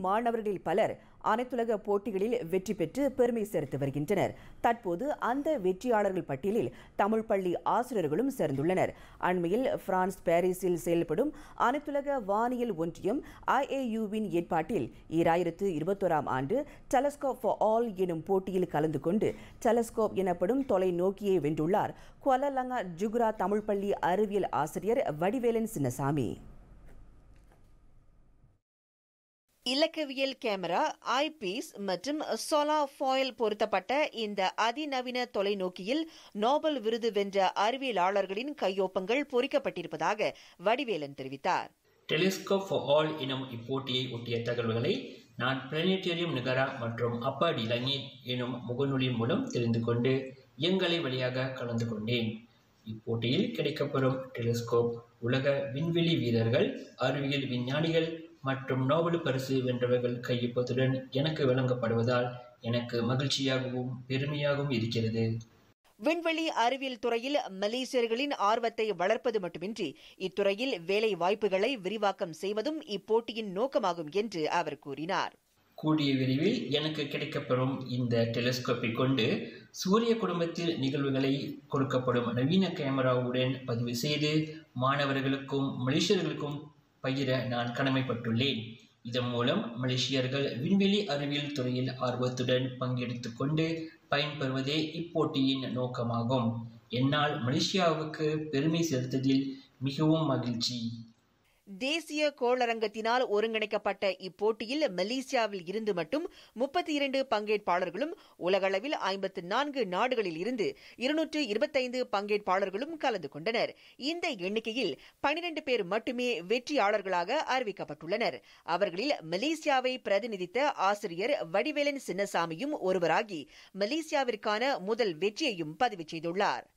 மாணவர்களில் பலர் அனைத்துலக போட்டிகளில் வெற்றி பெற்று பெருமை சேர்த்து வருகின்றனர் தற்போது அந்த வெற்றியாளர்கள் பட்டியலில் தமிழ் பள்ளி ஆசிரியர்களும் சேர்ந்துள்ளனர் அண்மையில் பிரான்ஸ் பாரிஸில் செயல்படும் அனைத்துலக வானியல் ஒன்றியம் ஐஏயுவின் ஏற்பாட்டில் ஈராயிரத்து இருபத்தோராம் ஆண்டு டெலஸ்கோப் ஃபார் ஆல் எனும் போட்டியில் கலந்து கொண்டு டெலஸ்கோப் எனப்படும் தொலைநோக்கியை வென்றுள்ளார் குவலலங்கா ஜுகுரா தமிழ் பள்ளி அறிவியல் ஆசிரியர் வடிவேலன் சின்னசாமி இலக்கவியல் கேமரா ஐபீஸ் மற்றும் சோலா ஃபாயில் பொருத்தப்பட்ட இந்த அதிநவீன தொலைநோக்கியில் நோபல் விருது வென்ற அறிவியலாளர்களின் கையொப்பங்கள் பொறிக்கப்பட்டிருப்பதாக வடிவேலன் தெரிவித்தார் டெலிஸ்கோப் ஃபார் ஆல் எனும் இப்போட்டியை ஒட்டிய தகவல்களை நான் பிளானேட்டரியம் நிகரா மற்றும் அப்பாடி லங்கேட் எனும் முகநூலின் மூலம் தெரிந்து கொண்டு இயங்கலை வழியாக கலந்து கொண்டேன் இப்போட்டியில் கிடைக்கப்பெறும் டெலிஸ்கோப் உலக விண்வெளி வீரர்கள் அறிவியல் விஞ்ஞானிகள் மற்றும் நோபல் பரிசு வென்றவர்கள் கையொப்பத்துடன் எனக்கு வழங்கப்படுவதால் எனக்கு மகிழ்ச்சியாகவும் பெருமையாகவும் இருக்கிறது விண்வெளி அறிவியல் துறையில் மலேசியர்களின் ஆர்வத்தை வளர்ப்பது மட்டுமின்றி இத்துறையில் வேலை வாய்ப்புகளை விரிவாக்கம் செய்வதும் இப்போட்டியின் நோக்கமாகும் என்று அவர் கூறினார் கூடிய விரைவில் எனக்கு கிடைக்கப்பெறும் இந்த டெலிஸ்கோப்பை கொண்டு சூரிய குடும்பத்தில் நிகழ்வுகளை கொடுக்கப்படும் நவீன கேமராவுடன் பதிவு செய்து மாணவர்களுக்கும் மலேசியர்களுக்கும் பகிர நான் கடமைப்பட்டுள்ளேன் இதன் மூலம் மலேசியர்கள் விண்வெளி அறிவியல் துறையில் ஆர்வத்துடன் பங்கெடுத்துக் கொண்டு பயன்பெறுவதே இப்போட்டியின் நோக்கமாகும் என்னால் மலேசியாவுக்கு பெருமை சேர்த்ததில் மிகவும் மகிழ்ச்சி தேசிய கோளரங்கத்தினால் ஒருங்கிணைக்கப்பட்ட இப்போட்டியில் மலேசியாவில் இருந்து மட்டும் முப்பத்தி இரண்டு பங்கேற்பாளர்களும் உலகளவில் ஐம்பத்து நான்கு நாடுகளில் இருந்து இருநூற்று இருபத்தைந்து பங்கேற்பாளர்களும் கலந்து கொண்டனர் இந்த எண்ணிக்கையில் பனிரெண்டு பேர் மட்டுமே வெற்றியாளர்களாக அறிவிக்கப்பட்டுள்ளனர் அவர்களில் மலேசியாவை பிரதிநிதித்த ஆசிரியர் வடிவேலன் சின்னசாமியும் ஒருவராகி மலேசியாவிற்கான முதல் வெற்றியையும் பதிவு செய்துள்ளார்